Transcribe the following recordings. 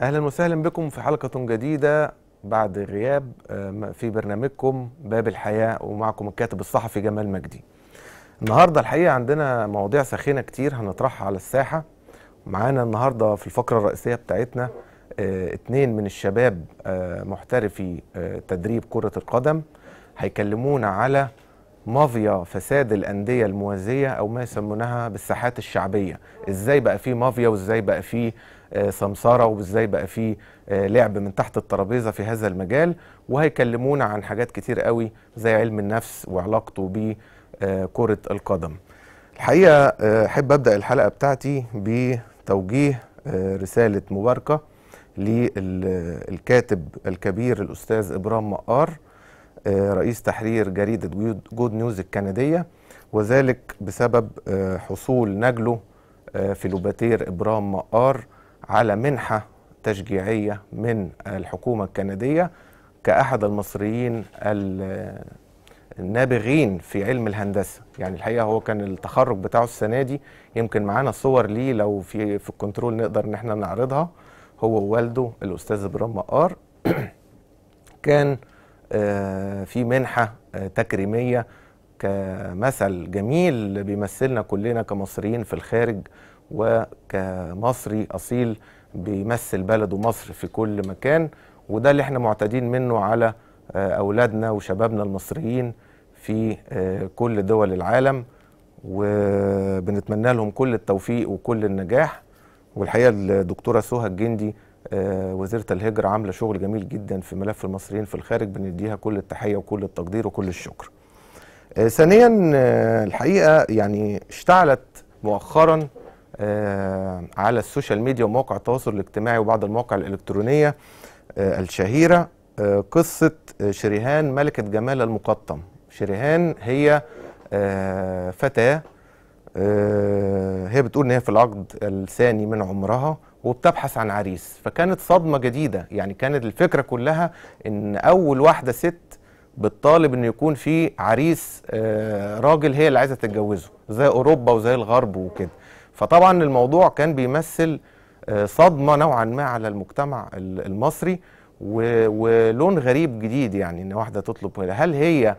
اهلا وسهلا بكم في حلقه جديده بعد غياب آه، في برنامجكم باب الحياه ومعكم الكاتب الصحفي جمال مجدي. النهارده الحقيقه عندنا مواضيع ساخنه كتير هنطرحها على الساحه. معانا النهارده في الفقره الرئيسيه بتاعتنا آه، اتنين من الشباب آه، محترفي آه، تدريب كره القدم هيكلمونا على مافيا فساد الانديه الموازيه او ما يسمونها بالساحات الشعبيه ازاي بقى في مافيا وازاي بقى في آه، سمساره وازاي بقى في آه، لعب من تحت الترابيزه في هذا المجال وهيكلمونا عن حاجات كتير قوي زي علم النفس وعلاقته بكره القدم الحقيقه آه، احب ابدا الحلقه بتاعتي بتوجيه آه، رساله مباركه للكاتب الكبير الاستاذ ابرام مقار آه، رئيس تحرير جريدة جود- جود نيوز الكندية وذلك بسبب آه، حصول نجله آه، فيلوباتير إبرام مقار على منحة تشجيعية من الحكومة الكندية كأحد المصريين ال- النابغين في علم الهندسة يعني الحقيقة هو كان التخرج بتاعه السنة دي يمكن معانا صور ليه لو في في الكنترول نقدر ان احنا نعرضها هو ووالده الأستاذ إبرام مقار كان آه، في منحة آه، تكريمية كمثل جميل بيمثلنا كلنا كمصريين في الخارج وكمصري أصيل بيمثل بلده مصر في كل مكان وده اللي احنا معتادين منه على آه، أولادنا وشبابنا المصريين في آه، كل دول العالم وبنتمنى لهم كل التوفيق وكل النجاح والحقيقه الدكتوره سهى الجندي آه، وزيره الهجره عامله شغل جميل جدا في ملف المصريين في الخارج بنديها كل التحيه وكل التقدير وكل الشكر. آه، ثانيا آه، الحقيقه يعني اشتعلت مؤخرا آه، على السوشيال ميديا ومواقع التواصل الاجتماعي وبعض المواقع الالكترونيه آه، الشهيره آه، قصه آه، شريهان ملكه جمال المقطم. شريهان هي آه، فتاه آه، هي بتقول ان هي في العقد الثاني من عمرها وبتبحث عن عريس فكانت صدمه جديده يعني كانت الفكره كلها ان اول واحده ست بتطالب ان يكون في عريس آه، راجل هي اللي عايزه تتجوزه زي اوروبا وزي الغرب وكده فطبعا الموضوع كان بيمثل آه، صدمه نوعا ما على المجتمع ال- المصري و- ولون غريب جديد يعني ان واحده تطلب كده. هل هي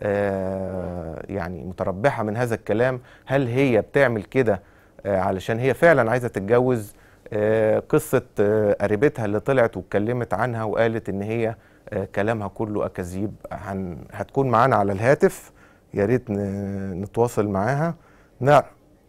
آه، يعني متربحه من هذا الكلام هل هي بتعمل كده آه، علشان هي فعلا عايزه تتجوز آه، قصه آه، قريبتها اللي طلعت واتكلمت عنها وقالت ان هي آه، كلامها كله اكاذيب هن- هتكون معانا على الهاتف يا ريت ن- نتواصل معاها نعم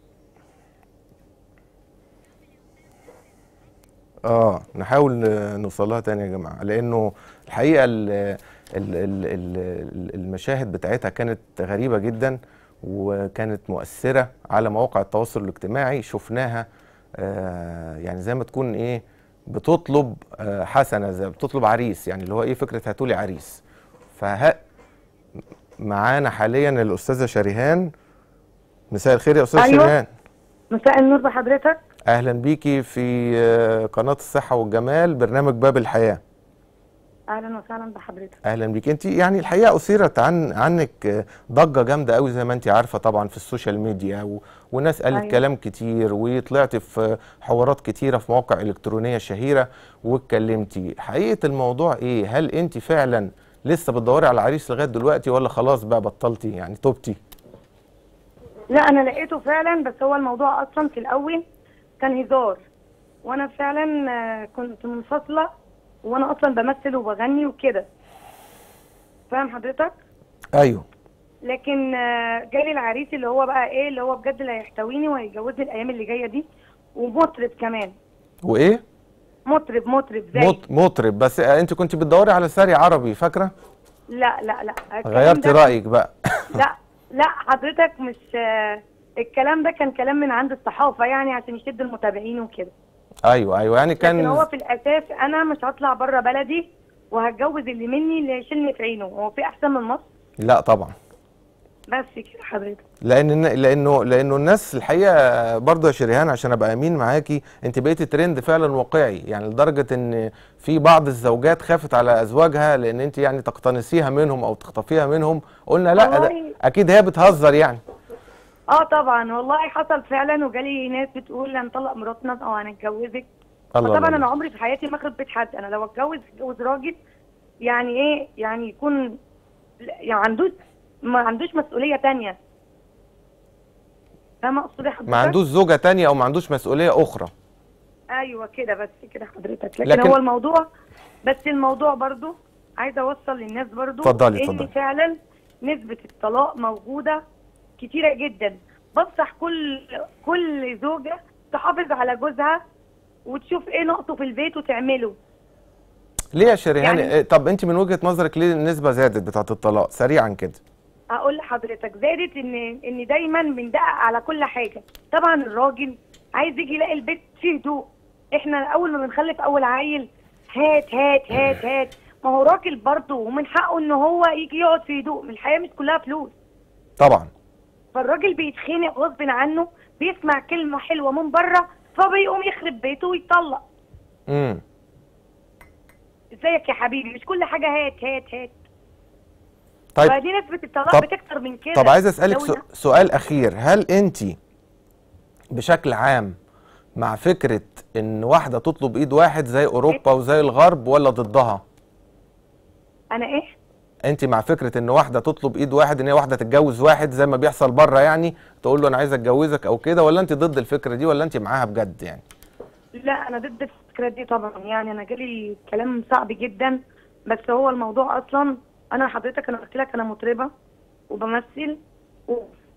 اه نحاول ن- نوصلها تاني يا جماعه لانه الحقيقه ال ال ال ال المشاهد بتاعتها كانت غريبه جدا وكانت مؤثره على مواقع التواصل الاجتماعي شفناها آه يعني زي ما تكون ايه بتطلب آه حسنه زي بتطلب عريس يعني اللي هو ايه فكره هاتولي عريس فه معانا حاليا الاستاذه شريهان مساء الخير يا استاذه أيوة. شريهان مساء النور بحضرتك اهلا بيكي في آه، قناه الصحه والجمال برنامج باب الحياه اهلا وسهلا بحضرتك اهلا بيك انت يعني الحقيقه اثيرت عن عنك آه، ضجه جامده قوي زي ما انت عارفه طبعا في السوشيال ميديا و... وناس قالت أيوة. كلام كتير وطلعت في حوارات كتيره في مواقع الكترونيه شهيره واتكلمتي حقيقه الموضوع ايه هل انت فعلا لسه بتدوري على عريس لغايه دلوقتي ولا خلاص بقى بطلتي يعني توبتي لا انا لقيته فعلا بس هو الموضوع اصلا في الاول كان هزار وانا فعلا آه، كنت منفصله وانا اصلا بمثل وبغني وكده فاهم حضرتك ايوه لكن آه، جالي العريس اللي هو بقى ايه اللي هو بجد اللي هيحتويني وهيجوزني الايام اللي جايه دي ومطرب كمان وايه مطرب مطرب زي مط... مطرب بس آه، انت كنت بتدوري على ساري عربي فاكره لا لا لا الكلام غيرتي ده- رايك بقى لا لا حضرتك مش آه، الكلام ده كان كلام من عند الصحافه يعني عشان يشد المتابعين وكده ايوه ايوه يعني لكن هو كان في الاساس انا مش هطلع بره بلدي وهتجوز اللي مني اللي يشيلني في عينه هو في احسن من مصر لا طبعا بس كده حضرتك لان لانه لانه الناس الحقيقه برضه يا شريهان عشان ابقى امين معاكي انت بقيتي ترند فعلا واقعي يعني لدرجه ان في بعض الزوجات خافت على ازواجها لان انت يعني تقتنصيها منهم او تخطفيها منهم قلنا لا ده والله- اكيد هي بتهزر يعني اه طبعا والله حصل فعلا وجالي ناس بتقول هنطلق مراتنا او هنتجوزك الله طبعا الله. انا عمري في حياتي ما اخرب بيت حد انا لو اتجوز اتجوز راجل يعني ايه يعني يكون يعني عندوش ما عندوش مسؤوليه تانية فاهمه اقصد ايه حضرتك ما عندوش زوجه تانية او ما عندوش مسؤوليه اخرى ايوه كده بس كده حضرتك لكن, لكن- هو الموضوع بس الموضوع برضو عايزه اوصل للناس برضو اتفضلي، ان اتفضلي. فعلا نسبه الطلاق موجوده كتيره جدا بنصح كل كل زوجه تحافظ على جوزها وتشوف ايه نقطه في البيت وتعمله ليه يا شريهان يعني- يعني طب انت من وجهه نظرك ليه النسبه زادت بتاعه الطلاق سريعا كده اقول لحضرتك زادت ان ان دايما بندقق على كل حاجه طبعا الراجل عايز يجي يلاقي البيت فيه هدوء احنا اول ما بنخلف اول عيل هات هات هات هات ما هو راجل برضه ومن حقه ان هو يجي يقعد في هدوء من الحياه مش كلها فلوس طبعا فالراجل بيتخنق غصب عنه بيسمع كلمه حلوه من بره فبيقوم يخرب بيته ويطلق امم ازيك يا حبيبي مش كل حاجه هات هات هات طيب فدي نسبه الطلاق طب- بتكتر من كده طب عايز اسالك لو سو- سؤال اخير هل انت بشكل عام مع فكره ان واحده تطلب ايد واحد زي اوروبا وزي الغرب ولا ضدها انا ايه انت مع فكره ان واحده تطلب ايد واحد ان هي واحده تتجوز واحد زي ما بيحصل بره يعني تقول له انا عايز اتجوزك او كده ولا انت ضد الفكره دي ولا انت معاها بجد يعني لا انا ضد الفكره دي طبعا يعني انا جالي كلام صعب جدا بس هو الموضوع اصلا انا حضرتك انا قلت لك انا مطربه وبمثل و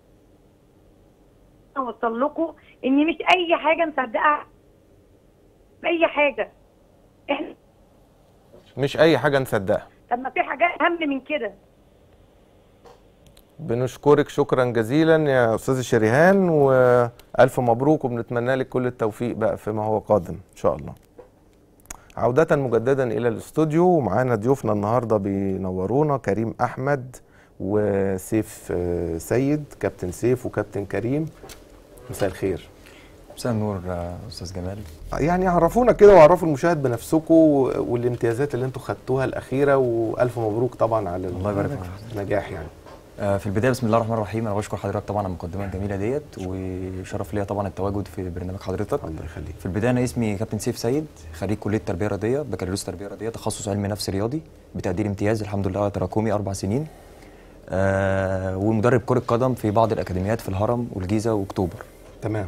اوصل لكم ان مش اي حاجه مصدقه اي حاجه احنا مش اي حاجه نصدقها طب ما في حاجات اهم من كده بنشكرك شكرا جزيلا يا استاذ شريهان والف مبروك وبنتمنى لك كل التوفيق بقى فيما هو قادم ان شاء الله عودة مجددا الى الاستوديو ومعانا ضيوفنا النهارده بينورونا كريم احمد وسيف آه، سيد كابتن سيف وكابتن كريم مساء الخير مساء النور آه، استاذ جمال يعني عرفونا كده وعرفوا المشاهد بنفسكم والامتيازات اللي انتوا خدتوها الاخيره والف مبروك طبعا على الله يبارك فيك. النجاح يعني آه، في البدايه بسم الله الرحمن الرحيم انا بشكر حضرتك طبعا على المقدمه الجميله ديت وشرف ليا طبعا التواجد في برنامج حضرتك الله يخليك في البدايه انا اسمي كابتن سيف سيد خريج كليه تربيه رياضيه بكالوريوس تربيه رياضيه تخصص علم نفس رياضي بتقدير امتياز الحمد لله تراكمي اربع سنين آه ومدرب كره قدم في بعض الاكاديميات في الهرم والجيزه واكتوبر تمام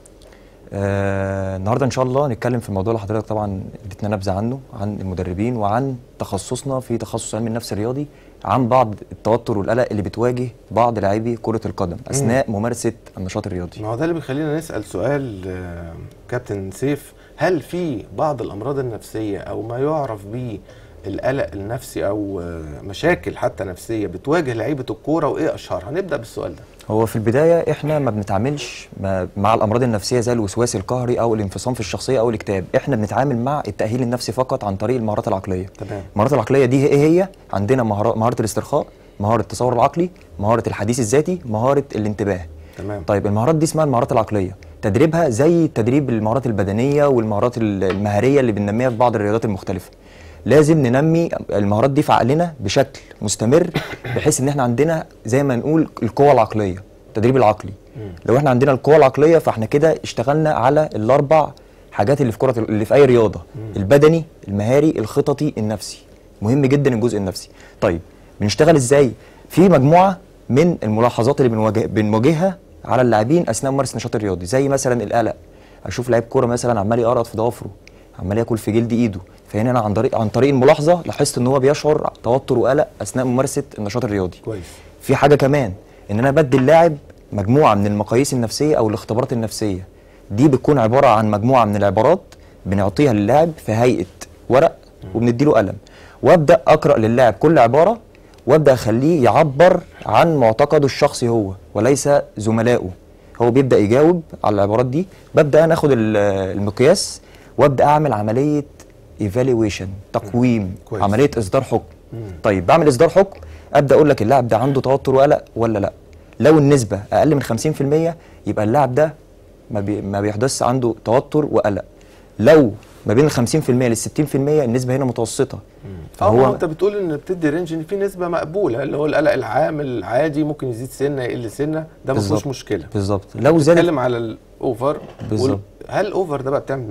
آه النهارده ان شاء الله هنتكلم في الموضوع اللي حضرتك طبعا اديتنا نبذه عنه عن المدربين وعن تخصصنا في تخصص علم النفس الرياضي عن بعض التوتر والقلق اللي بتواجه بعض لاعبي كره القدم اثناء ممارسه النشاط الرياضي ما هو ده اللي بيخلينا نسال سؤال آه، كابتن سيف هل في بعض الامراض النفسيه او ما يعرف به القلق النفسي او آه، مشاكل حتى نفسيه بتواجه لعيبه الكوره وايه اشهرها هنبدا بالسؤال ده هو في البدايه احنا ما بنتعاملش ما- مع الامراض النفسيه زي الوسواس القهري او الانفصام في الشخصيه او الاكتئاب احنا بنتعامل مع التاهيل النفسي فقط عن طريق المهارات العقليه تمام المهارات العقليه دي ايه هي عندنا مهارة مهاره الاسترخاء مهاره التصور العقلي مهاره الحديث الذاتي مهاره الانتباه تمام طيب المهارات دي اسمها المهارات العقليه تدريبها زي تدريب المهارات البدنيه والمهارات ال- المهاريه اللي بننميها في بعض الرياضات المختلفه لازم ننمي المهارات دي في عقلنا بشكل مستمر بحيث ان احنا عندنا زي ما نقول القوه العقليه التدريب العقلي لو احنا عندنا القوه العقليه فاحنا كده اشتغلنا على الاربع حاجات اللي في كره اللي في اي رياضه البدني المهاري الخططي النفسي مهم جدا الجزء النفسي طيب بنشتغل ازاي في مجموعه من الملاحظات اللي بنواجه بنواجهها على اللاعبين اثناء ممارسه النشاط الرياضي زي مثلا القلق اشوف لعيب كوره مثلا عمال يقرط في ضوافره عمال ياكل في جلد ايده فهنا انا عن طريق عن طريق الملاحظه لاحظت ان هو بيشعر توتر وقلق اثناء ممارسه النشاط الرياضي كويس في حاجه كمان ان انا بدي اللاعب مجموعه من المقاييس النفسيه او الاختبارات النفسيه دي بتكون عباره عن مجموعه من العبارات بنعطيها للاعب في هيئه ورق وبنديله قلم وابدا اقرا للاعب كل عباره وابدا اخليه يعبر عن معتقده الشخصي هو وليس زملائه هو بيبدا يجاوب على العبارات دي ببدا انا اخد ال- المقياس وابدا اعمل عمليه ايفالويشن تقويم كويس. عمليه اصدار حكم طيب بعمل اصدار حكم ابدا اقول لك اللاعب ده عنده توتر وقلق ولا لا لو النسبه اقل من 50% يبقى اللاعب ده ما, بي ما بيحدث عنده توتر وقلق لو ما بين ال 50% لل 60% النسبه هنا متوسطه فهو فهو انت بتقول ان بتدي رينج ان في نسبه مقبوله اللي هو القلق العام العادي ممكن يزيد سنه يقل سنه ده ما فيهوش بالظبط. مشكله بالظبط لو زادت بتتكلم على الاوفر بالظبط. هل الاوفر ده بقى بتعمل معاه ايه؟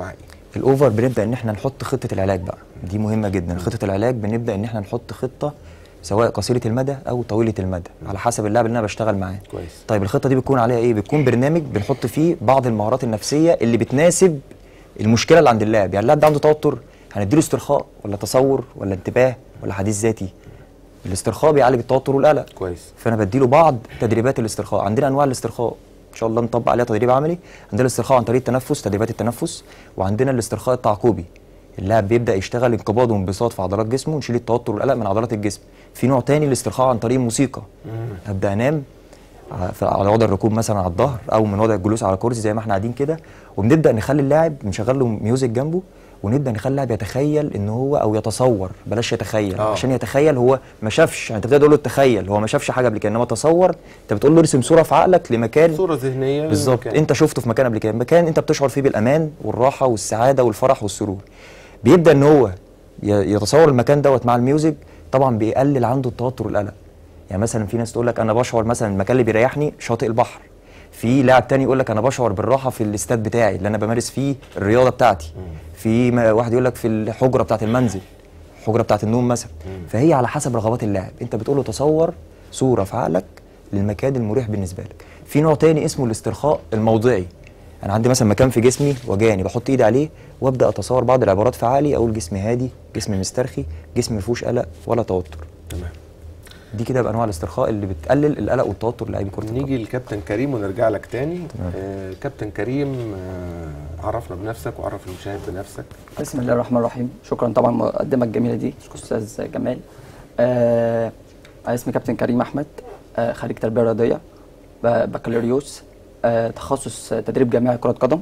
الاوفر بنبدا ان احنا نحط خطه العلاج بقى دي مهمه جدا خطه العلاج بنبدا ان احنا نحط خطه سواء قصيره المدى او طويله المدى على حسب اللاعب اللي انا بشتغل معاه كويس. طيب الخطه دي بتكون عليها ايه بتكون برنامج بنحط فيه بعض المهارات النفسيه اللي بتناسب المشكله اللي عند اللاعب يعني اللاعب ده عنده توتر هنديله استرخاء ولا تصور ولا انتباه ولا حديث ذاتي الاسترخاء بيعالج التوتر والقلق كويس فانا بديله بعض تدريبات الاسترخاء عندنا انواع الاسترخاء ان شاء الله نطبق عليها تدريب عملي عندنا الاسترخاء عن طريق التنفس تدريبات التنفس وعندنا الاسترخاء التعقبي اللاعب بيبدا يشتغل انقباض وانبساط في عضلات جسمه ونشيل التوتر والقلق من عضلات الجسم في نوع تاني الاسترخاء عن طريق الموسيقى ابدا انام ع- ف- على وضع الركوب مثلا على الظهر او من وضع الجلوس على كرسي زي ما احنا قاعدين كده وبنبدا نخلي اللاعب نشغل له ميوزك جنبه ونبدا نخلي اللاعب يتخيل ان هو او يتصور بلاش يتخيل آه. عشان يتخيل هو ما شافش يعني انت بتبدا تقول له تخيل هو ما شافش حاجه قبل كده انما تصور انت بتقول له ارسم صوره في عقلك لمكان صوره ذهنيه بالظبط للمكان. انت شفته في مكان قبل كده مكان انت بتشعر فيه بالامان والراحه والسعاده والفرح والسرور بيبدا ان هو ي- يتصور المكان دوت مع الميوزك طبعا بيقلل عنده التوتر والقلق يعني مثلا في ناس تقول لك انا بشعر مثلا المكان اللي بيريحني شاطئ البحر في لاعب تاني يقول لك انا بشعر بالراحه في الاستاد بتاعي اللي انا بمارس فيه الرياضه بتاعتي في م- واحد يقول لك في الحجره بتاعت المنزل الحجره بتاعت النوم مثلا فهي على حسب رغبات اللاعب انت بتقول له تصور صوره في عقلك للمكان المريح بالنسبه لك في نوع تاني اسمه الاسترخاء الموضعي انا عندي مثلا مكان في جسمي وجاني بحط ايدي عليه وابدا اتصور بعض العبارات في عقلي اقول جسمي هادي جسمي مسترخي جسمي ما فيهوش قلق ولا توتر تمام دي كده بانواع الاسترخاء اللي بتقلل القلق والتوتر للاعبي كره القدم نيجي لكابتن كريم ونرجع لك تاني آه كابتن كريم آه عرفنا بنفسك وعرف المشاهد بنفسك بسم الله الرحمن الرحيم شكرا طبعا المقدمه الجميله دي استاذ جمال آه أنا اسمي كابتن كريم احمد آه خريج تربيه رياضيه ب- بكالوريوس آه تخصص تدريب جامعي كره قدم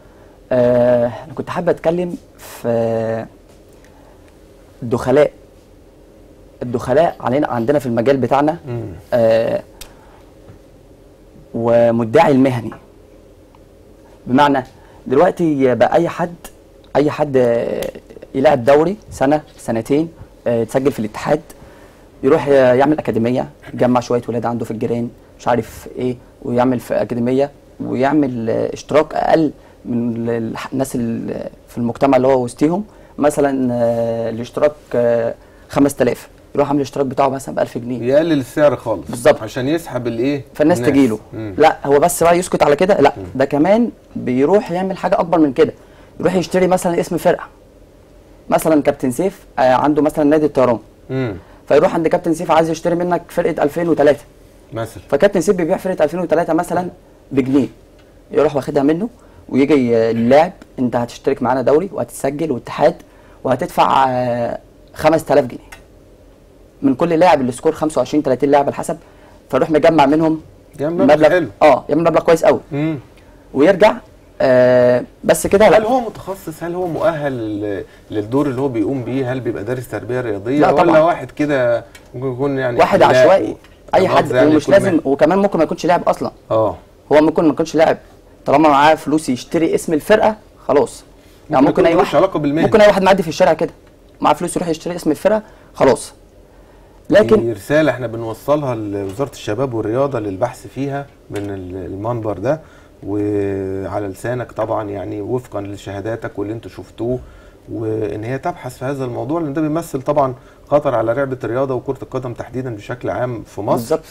آه انا كنت حابب اتكلم في الدخلاء الدخلاء علينا عندنا في المجال بتاعنا مم. آه ومدعي المهني بمعنى دلوقتي بقى اي حد اي حد آه، يلعب دوري سنه سنتين آه، يتسجل في الاتحاد يروح ي- يعمل اكاديميه يجمع شويه ولاد عنده في الجيران مش عارف ايه ويعمل في اكاديميه ويعمل آه، اشتراك اقل من ال- ال- الناس ال- في المجتمع اللي هو وسطيهم مثلا آه، الاشتراك آه، 5000 يروح عامل الاشتراك بتاعه مثلا ب 1000 جنيه يقلل السعر خالص بالظبط. عشان يسحب الايه فالناس تجيله مم. لا هو بس بقى يسكت على كده لا ده كمان بيروح يعمل حاجه اكبر من كده يروح يشتري مثلا اسم فرقه مثلا كابتن سيف آه، عنده مثلا نادي الطيران مم. فيروح عند كابتن سيف عايز يشتري منك فرقه 2003 مثلا فكابتن سيف بيبيع فرقه 2003 مثلا بجنيه يروح واخدها منه ويجي آه، اللاعب انت هتشترك معانا دوري وهتتسجل واتحاد وهتدفع آه، 5000 جنيه من كل لاعب السكور 25 30 لاعب على حسب فيروح مجمع منهم يعمل مبلغ حلو. اه يعمل مبلغ كويس قوي مم. ويرجع آه بس كده هل لا هو متخصص هل هو مؤهل ل- للدور اللي هو بيقوم بيه هل بيبقى دارس تربيه رياضيه لا ولا طبعا. واحد كده ممكن يكون يعني واحد حلاق عشوائي و- اي مؤاخذة حد يعني ومش يكون لازم مهني. وكمان ممكن ما يكونش لاعب اصلا اه هو ممكن ما يكونش لاعب طالما معاه فلوس يشتري اسم الفرقه خلاص يعني ممكن ممكن اي يكون ملوش واحد علاقة بالمهنة. ممكن اي واحد معدي في الشارع كده معاه فلوس يروح يشتري اسم الفرقه خلاص لكن دي رسالة احنا بنوصلها لوزارة الشباب والرياضة للبحث فيها من ال- المنبر ده وعلى لسانك طبعا يعني وفقا لشهاداتك واللي انتوا شفتوه وان هي تبحث في هذا الموضوع لان ده بيمثل طبعا خطر على لعبة الرياضة وكرة القدم تحديدا بشكل عام في مصر بالظبط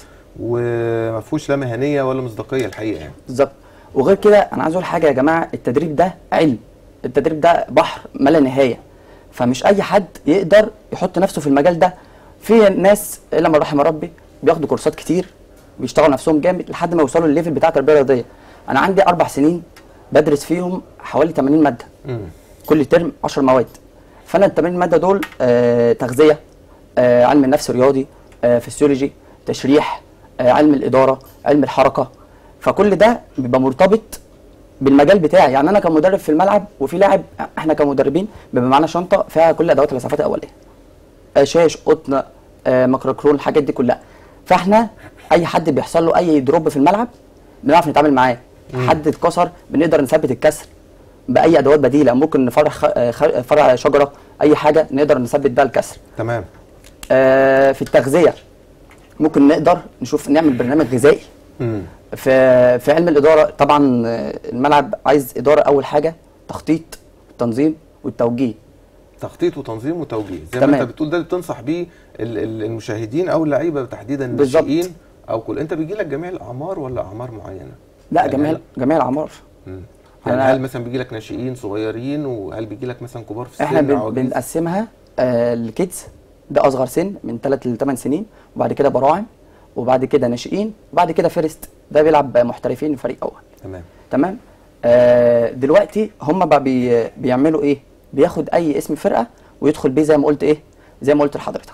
وما فيهوش لا مهنية ولا مصداقية الحقيقة يعني بالظبط وغير كده انا عايز اقول حاجه يا جماعه التدريب ده علم التدريب ده بحر ما لا نهايه فمش اي حد يقدر يحط نفسه في المجال ده في ناس الا من رحم ربي بياخدوا كورسات كتير ويشتغلوا نفسهم جامد لحد ما يوصلوا للليفل بتاع التربيه الرياضيه انا عندي اربع سنين بدرس فيهم حوالي 80 ماده مم. كل ترم 10 مواد فانا ال 80 ماده دول آه تغذيه آه علم النفس الرياضي آه فسيولوجي تشريح آه علم الاداره علم الحركه فكل ده بيبقى مرتبط بالمجال بتاعي يعني انا كمدرب في الملعب وفي لاعب احنا كمدربين بيبقى معانا شنطه فيها كل ادوات الاسعافات الاوليه آه شاش قطن آه ميكروكرون الحاجات دي كلها فاحنا اي حد بيحصل له اي دروب في الملعب بنعرف نتعامل معاه حد اتكسر بنقدر نثبت الكسر باي ادوات بديله ممكن نفرع خ... آه، خ... فرع شجره اي حاجه نقدر نثبت بيها الكسر تمام آه في التغذيه ممكن نقدر نشوف نعمل برنامج غذائي مم. في في علم الاداره طبعا آه، الملعب عايز اداره اول حاجه تخطيط والتنظيم والتوجيه تخطيط وتنظيم وتوجيه زي ما تمام. انت بتقول ده اللي بتنصح بيه ال- ال- المشاهدين او اللعيبه تحديدا بالظبط. الناشئين او كل انت بيجي لك جميع الاعمار ولا اعمار معينه لا يعني جميع هل- جميع الاعمار مم. يعني أنا- هل مثلا بيجي لك ناشئين صغيرين وهل بيجي لك مثلا كبار في السن احنا بن- عواجيز؟ بنقسمها آه الكيدز ده اصغر سن من 3 ل 8 سنين وبعد كده براعم وبعد كده ناشئين وبعد كده فيرست ده بيلعب محترفين فريق اول تمام تمام آه دلوقتي هم بقى بي بيعملوا ايه بياخد اي اسم فرقه ويدخل بيه زي ما قلت ايه زي ما قلت لحضرتك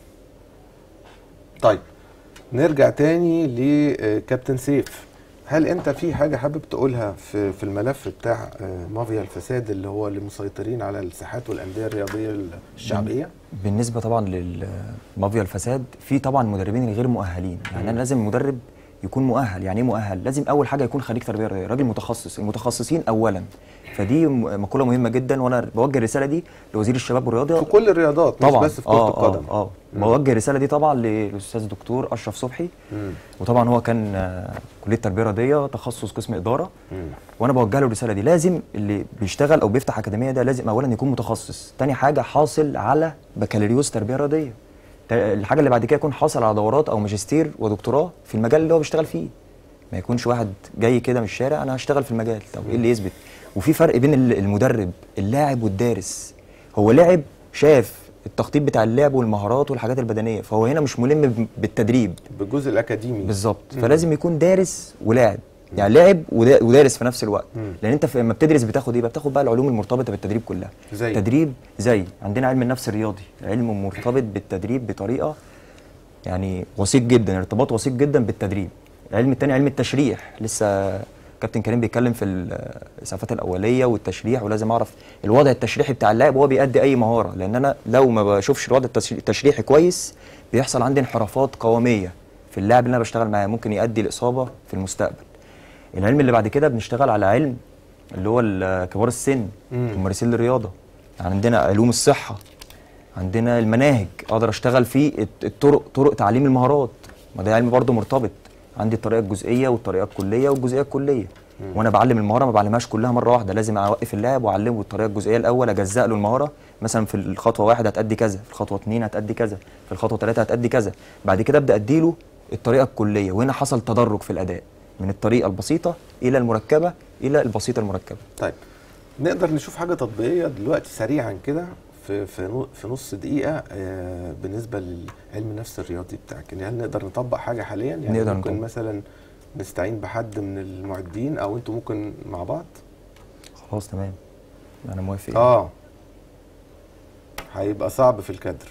طيب نرجع تاني لكابتن سيف هل انت في حاجه حابب تقولها في في الملف بتاع آه، مافيا الفساد اللي هو اللي مسيطرين على الساحات والانديه الرياضيه الشعبيه بالنسبه طبعا للمافيا الفساد في طبعا مدربين غير مؤهلين يعني انا لازم المدرب يكون مؤهل يعني ايه مؤهل لازم اول حاجه يكون خريج تربيه رياضيه راجل متخصص المتخصصين اولا فدي م- مقوله مهمه جدا وانا بوجه الرساله دي لوزير الشباب والرياضه في كل الرياضات مش طبعا بس في كره اه القدم اه, آه. بوجه الرساله دي طبعا للاستاذ دكتور اشرف صبحي مم. وطبعا هو كان آه، كليه تربيه رياضيه تخصص قسم اداره مم. وانا بوجه له الرساله دي لازم اللي بيشتغل او بيفتح اكاديميه ده لازم اولا يكون متخصص تاني حاجه حاصل على بكالوريوس تربيه رياضيه تا- الحاجه اللي بعد كده يكون حاصل على دورات او ماجستير ودكتوراه في المجال اللي هو بيشتغل فيه ما يكونش واحد جاي كده من الشارع انا هشتغل في المجال طب ايه اللي يثبت وفي فرق بين ال- المدرب اللاعب والدارس هو لاعب شاف التخطيط بتاع اللعب والمهارات والحاجات البدنيه فهو هنا مش ملم ب- بالتدريب بالجزء الاكاديمي بالظبط فلازم يكون دارس ولاعب يعني لاعب ودا- ودارس في نفس الوقت مم. لان انت في- لما بتدرس بتاخد ايه بقى بتاخد بقى العلوم المرتبطه بالتدريب كلها زي؟ تدريب زي عندنا علم النفس الرياضي علم مرتبط بالتدريب بطريقه يعني وثيق جدا ارتباط وثيق جدا بالتدريب العلم التاني علم التشريح لسه كابتن كريم بيتكلم في الاسعافات الاوليه والتشريح ولازم اعرف الوضع التشريحي بتاع اللاعب وهو بيأدي اي مهاره لان انا لو ما بشوفش الوضع التش- التشريحي كويس بيحصل عندي انحرافات قواميه في اللاعب اللي انا بشتغل معاه ممكن يؤدي لاصابه في المستقبل العلم اللي بعد كده بنشتغل على علم اللي هو ال- كبار السن مم. ممارسين الرياضه عندنا علوم الصحه عندنا المناهج اقدر اشتغل فيه الت- الطرق طرق تعليم المهارات ما ده علم برضه مرتبط عندي الطريقه الجزئيه والطريقه الكليه والجزئيه الكليه وانا بعلم المهاره ما بعلمهاش كلها مره واحده لازم اوقف اللاعب واعلمه الطريقه الجزئيه الاول اجزأ له المهاره مثلا في الخطوه واحد هتأدي كذا في الخطوه اتنين هتأدي كذا في الخطوه ثلاثه هتأدي كذا بعد كده ابدا اديله الطريقه الكليه وهنا حصل تدرج في الاداء من الطريقه البسيطه الى المركبه الى البسيطه المركبه طيب نقدر نشوف حاجه تطبيقيه دلوقتي سريعا كده في في نو- في نص دقيقه آه، بالنسبه للعلم النفس الرياضي بتاعك يعني هل نقدر نطبق حاجه حاليا يعني نقدر ممكن نطبق. مثلا نستعين بحد من المعدين او انتوا ممكن مع بعض خلاص تمام انا موافق اه هيبقى صعب في الكادر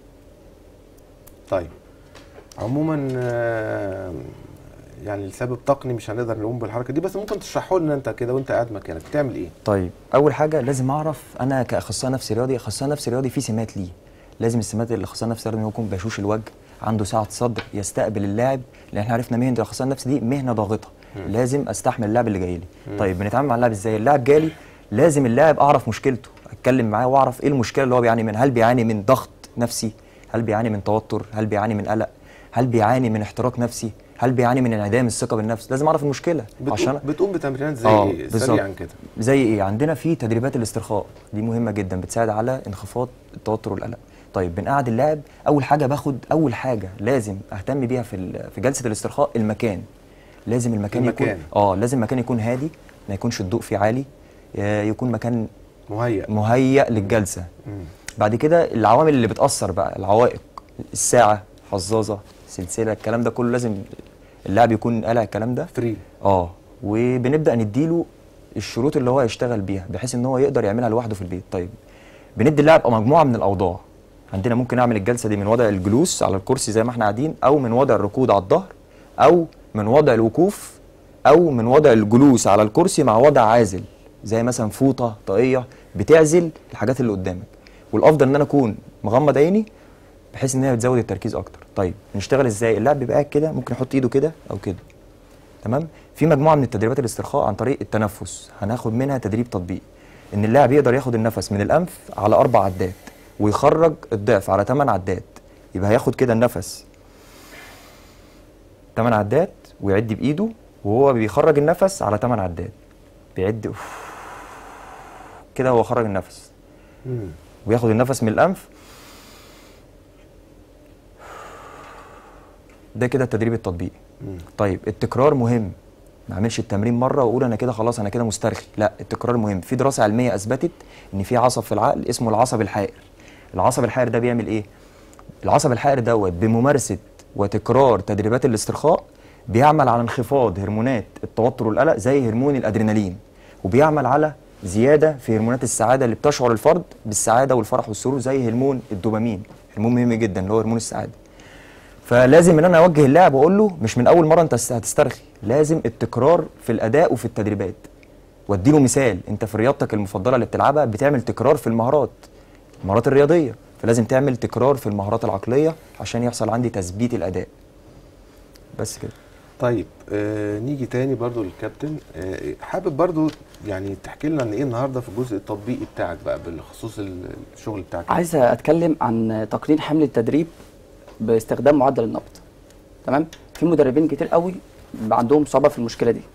طيب عموما آه، يعني لسبب تقني مش هنقدر نقوم بالحركه دي بس ممكن تشرحه لنا انت كده وانت قاعد مكانك بتعمل ايه طيب اول حاجه لازم اعرف انا كاخصائي نفسي رياضي اخصائي نفسي رياضي في سمات ليه لازم السمات اللي الاخصائي النفسي الرياضي يكون بشوش الوجه عنده سعه صدر يستقبل اللاعب لان احنا عرفنا مهنه الاخصائي النفسي دي مهنه ضاغطه لازم استحمل اللاعب اللي جاي لي طيب بنتعامل مع اللاعب ازاي اللاعب جالي لازم اللاعب اعرف مشكلته اتكلم معاه واعرف ايه المشكله اللي هو بيعاني منها هل بيعاني من ضغط نفسي هل بيعاني من توتر هل بيعاني من قلق هل بيعاني من احتراق نفسي هل بيعاني من انعدام الثقه بالنفس لازم اعرف المشكله بتقوم, بتقوم بتمرينات زي آه، ايه بالظبط. سريعا كده زي ايه عندنا في تدريبات الاسترخاء دي مهمه جدا بتساعد على انخفاض التوتر والقلق طيب بنقعد اللاعب اول حاجه باخد اول حاجه لازم اهتم بيها في ال- في جلسه الاسترخاء المكان لازم المكان, المكان. يكون اه لازم المكان يكون هادي ما يكونش الضوء فيه عالي آه، يكون مكان مهيأ مهيأ للجلسه مم. بعد كده العوامل اللي بتأثر بقى العوائق الساعه حظاظه سلسله الكلام ده كله لازم اللاعب يكون قلع الكلام ده فري اه وبنبدا نديله الشروط اللي هو يشتغل بيها بحيث ان هو يقدر يعملها لوحده في البيت طيب بندي اللاعب مجموعه من الاوضاع عندنا ممكن اعمل الجلسه دي من وضع الجلوس على الكرسي زي ما احنا قاعدين او من وضع الركود على الظهر او من وضع الوقوف او من وضع الجلوس على الكرسي مع وضع عازل زي مثلا فوطه طاقيه بتعزل الحاجات اللي قدامك والافضل ان انا اكون مغمض عيني بحيث ان هي بتزود التركيز اكتر طيب نشتغل ازاي اللاعب بيبقى قاعد كده ممكن يحط ايده كده او كده تمام في مجموعه من التدريبات الاسترخاء عن طريق التنفس هناخد منها تدريب تطبيقي ان اللاعب يقدر ياخد النفس من الانف على اربع عدات ويخرج الضعف على ثمان عدات يبقى هياخد كده النفس ثمان عدات ويعد بايده وهو بيخرج النفس على ثمان عدات بيعد كده هو خرج النفس مم. وياخد النفس من الانف ده كده التدريب التطبيقي مم. طيب التكرار مهم ما اعملش التمرين مره واقول انا كده خلاص انا كده مسترخي لا التكرار مهم في دراسه علميه اثبتت ان في عصب في العقل اسمه العصب الحائر العصب الحائر ده بيعمل ايه العصب الحائر دوت بممارسه وتكرار تدريبات الاسترخاء بيعمل على انخفاض هرمونات التوتر والقلق زي هرمون الادرينالين وبيعمل على زياده في هرمونات السعاده اللي بتشعر الفرد بالسعاده والفرح والسرور زي هرمون الدوبامين هرمون مهم جدا اللي هو هرمون السعاده فلازم ان انا اوجه اللاعب واقول له مش من اول مره انت هست- هتسترخي لازم التكرار في الاداء وفي التدريبات وادي له مثال انت في رياضتك المفضله اللي بتلعبها بتعمل تكرار في المهارات المهارات الرياضيه فلازم تعمل تكرار في المهارات العقليه عشان يحصل عندي تثبيت الاداء بس كده طيب آه نيجي تاني برضو للكابتن آه حابب برضو يعني تحكي لنا عن ايه النهارده في الجزء التطبيقي بتاعك بقى بالخصوص ال- الشغل بتاعك عايز اتكلم عن تقنين حمل التدريب باستخدام معدل النبض تمام في مدربين كتير قوي عندهم صعوبه في المشكله دي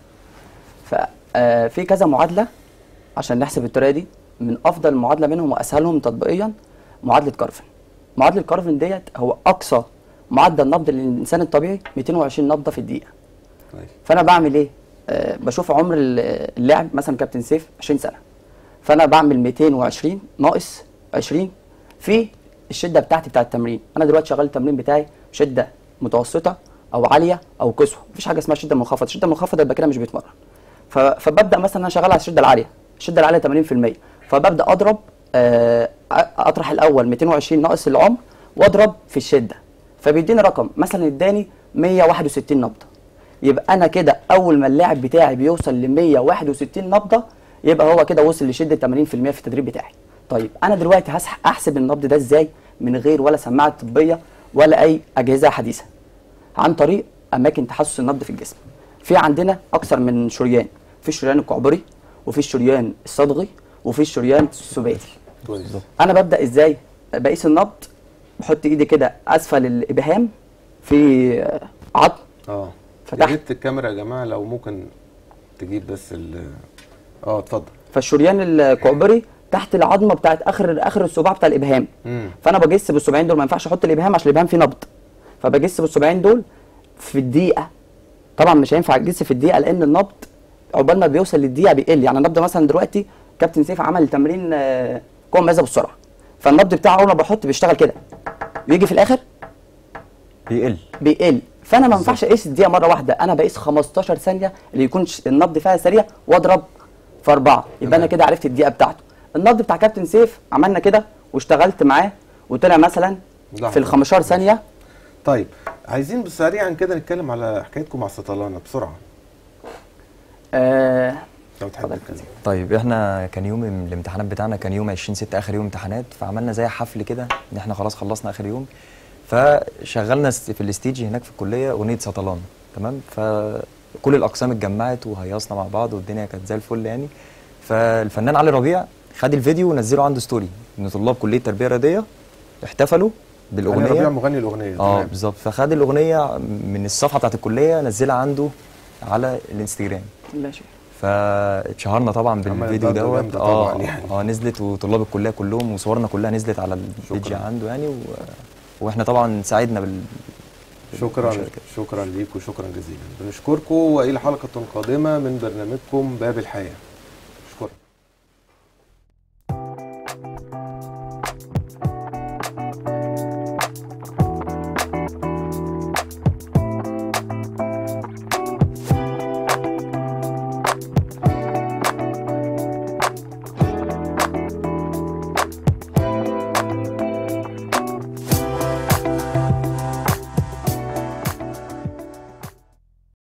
ففي كذا معادله عشان نحسب الطريقه دي من افضل المعادله منهم واسهلهم تطبيقيا معادله كارفن معادله كارفن ديت هو اقصى معدل نبض للانسان الطبيعي 220 نبضه في الدقيقه كويس فانا بعمل ايه آه بشوف عمر ال- اللاعب مثلا كابتن سيف 20 سنه فانا بعمل 220 ناقص 20 في الشده بتاعتي بتاعه التمرين انا دلوقتي شغال التمرين بتاعي شده متوسطه او عاليه او قصوى مفيش حاجه اسمها شده منخفضه الشده المنخفضه يبقى كده مش بيتمرن ف- فببدا مثلا انا شغال على الشده العاليه الشده العاليه 80% فببدا اضرب آه، أ- اطرح الاول 220 ناقص العمر واضرب في الشده فبيديني رقم مثلا اداني 161 نبضه يبقى انا كده اول ما اللاعب بتاعي بيوصل ل 161 نبضه يبقى هو كده وصل لشده 80% في التدريب بتاعي طيب انا دلوقتي هسح- احسب النبض ده ازاي من غير ولا سماعه طبيه ولا اي اجهزه حديثه عن طريق اماكن تحسس النبض في الجسم في عندنا اكثر من شريان في الشريان الكعبري وفي الشريان الصدغي وفي الشريان السباتي كويس انا ببدا ازاي بقيس النبض بحط ايدي كده اسفل الابهام في آه، عظم اه فتحت. يا ريت الكاميرا يا جماعه لو ممكن تجيب بس ال اه اتفضل فالشريان الكعبري تحت العظمه بتاعت اخر اخر الصباع بتاع الابهام مم. فانا بجس بالصباعين دول ما ينفعش احط الابهام عشان الابهام فيه نبض فبجس بالصباعين دول في الدقيقه طبعا مش هينفع اجس في الدقيقه لان النبض عقبال ما بيوصل للدقيقه بيقل يعني النبض مثلا دلوقتي كابتن سيف عمل تمرين آه، قوه مميزه بالسرعه فالنبض بتاعه اول ما بحط بيشتغل كده بيجي في الاخر بيقل بيقل فانا ما ينفعش اقيس الدقيقه مره واحده انا بقيس 15 ثانيه اللي يكون ش- النبض فيها سريع واضرب في اربعه يبقى انا تمام. كده عرفت الدقيقه بتاعته النبض بتاع كابتن سيف عملنا كده واشتغلت معاه وطلع مثلا لحظة. في ال 15 ثانيه طيب عايزين سريعا كده نتكلم على حكايتكم مع السطلانه بسرعه آه لو تحب اتفضل. تتكلم طيب احنا كان يوم الامتحانات بتاعنا كان يوم 20 6 اخر يوم امتحانات فعملنا زي حفل كده ان احنا خلاص خلصنا اخر يوم فشغلنا س- في الاستيج هناك في الكليه اغنيه سطلان تمام فكل الاقسام اتجمعت وهيصنا مع بعض والدنيا كانت زي الفل يعني فالفنان علي ربيع خد الفيديو ونزله عنده ستوري ان طلاب كليه تربيه رياضيه احتفلوا علي ربيع بالاغنيه مغني الاغنيه اه تمام. بالظبط فخد الاغنيه من الصفحه بتاعت الكليه نزلها عنده على الانستجرام ماشي فاتشهرنا طبعا عملت بالفيديو ضجة دوت جامدة اه طبعاً يعني. اه نزلت وطلاب الكليه كلهم وصورنا كلها نزلت على البيج شكراً. عنده يعني و... واحنا طبعا ساعدنا بال شكرا بالمشاركة. شكرا ليك وشكرا جزيلا بنشكركم والى حلقه قادمه من برنامجكم باب الحياه اشكرك